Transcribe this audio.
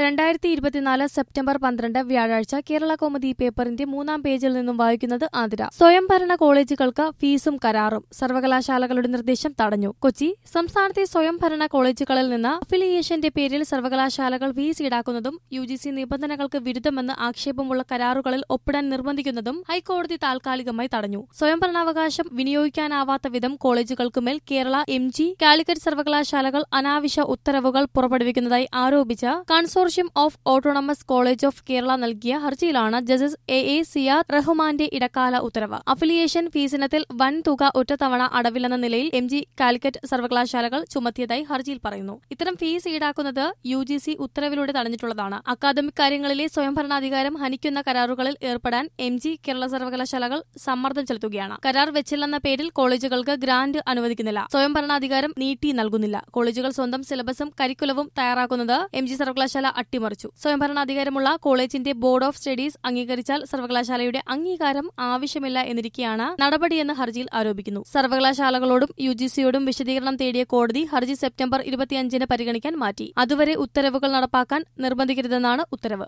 രണ്ടായിരത്തി ഇരുപത്തിനാല് സെപ്റ്റംബർ പന്ത്രണ്ട് വ്യാഴാഴ്ച കേരള കൗമുദി പേപ്പറിന്റെ മൂന്നാം പേജിൽ നിന്നും വായിക്കുന്നത് ആതിര സ്വയംഭരണ കോളേജുകൾക്ക് ഫീസും കരാറും സർവകലാശാലകളുടെ നിർദ്ദേശം തടഞ്ഞു കൊച്ചി സംസ്ഥാനത്തെ സ്വയംഭരണ കോളേജുകളിൽ നിന്ന് അഫിലിയേഷന്റെ പേരിൽ സർവകലാശാലകൾ ഫീസ് ഈടാക്കുന്നതും യു ജി സി നിബന്ധനകൾക്ക് വിരുദ്ധമെന്ന് ആക്ഷേപമുള്ള കരാറുകളിൽ ഒപ്പിടാൻ നിർബന്ധിക്കുന്നതും ഹൈക്കോടതി താൽക്കാലികമായി തടഞ്ഞു സ്വയംഭരണാവകാശം വിനിയോഗിക്കാനാവാത്ത വിധം കോളേജുകൾക്കുമേൽ കേരള എം ജി കാലിക്കറ്റ് സർവകലാശാലകൾ അനാവശ്യ ഉത്തരവുകൾ പുറപ്പെടുവിക്കുന്നതായി ആരോപിച്ച consortium of autonomous college of Kerala നൽകിയ ഹർജിയിലാണ് ജസ്റ്റിസ് എ എ സിയാർ റഹ്മാന്റെ ഇടക്കാല ഉത്തരവ് അഫിലിയേഷൻ ഫീസിനത്തിൽ വൻ തുക ഒറ്റത്തവണ അടവില്ലെന്ന നിലയിൽ എം ജി കാലിക്കറ്റ് സർവകലാശാലകൾ ചുമത്തിയതായി ഹർജിയിൽ പറയുന്നു ഇത്തരം ഫീസ് ഈടാക്കുന്നത് യു ജി സി ഉത്തരവിലൂടെ തടഞ്ഞിട്ടുള്ളതാണ് അക്കാദമിക് കാര്യങ്ങളിലെ സ്വയംഭരണാധികാരം ഹനിക്കുന്ന കരാറുകളിൽ ഏർപ്പെടാൻ എം ജി കേരള സർവകലാശാലകൾ സമ്മർദ്ദം ചെലുത്തുകയാണ് കരാർ വെച്ചില്ലെന്ന പേരിൽ കോളേജുകൾക്ക് ഗ്രാന്റ് അനുവദിക്കുന്നില്ല സ്വയംഭരണാധികാരം നീട്ടി നൽകുന്നില്ല കോളേജുകൾ സ്വന്തം സിലബസും കരിക്കുലവും തയ്യാറാക്കുന്നത് എം ജി സർവകലാശാല അട്ടിമറിച്ചു സ്വയംഭരണാധികാരമുള്ള കോളേജിന്റെ ബോർഡ് ഓഫ് സ്റ്റഡീസ് അംഗീകരിച്ചാൽ സർവകലാശാലയുടെ അംഗീകാരം ആവശ്യമില്ല എന്നിരിക്കെയാണ് നടപടിയെന്ന് ഹർജിയിൽ ആരോപിക്കുന്നു സർവകലാശാലകളോടും യു ജി സിയോടും വിശദീകരണം തേടിയ കോടതി ഹർജി സെപ്റ്റംബർ ഇരുപത്തിയഞ്ചിന് പരിഗണിക്കാൻ മാറ്റി അതുവരെ ഉത്തരവുകൾ നടപ്പാക്കാൻ നിർബന്ധിക്കരുതെന്നാണ് ഉത്തരവ്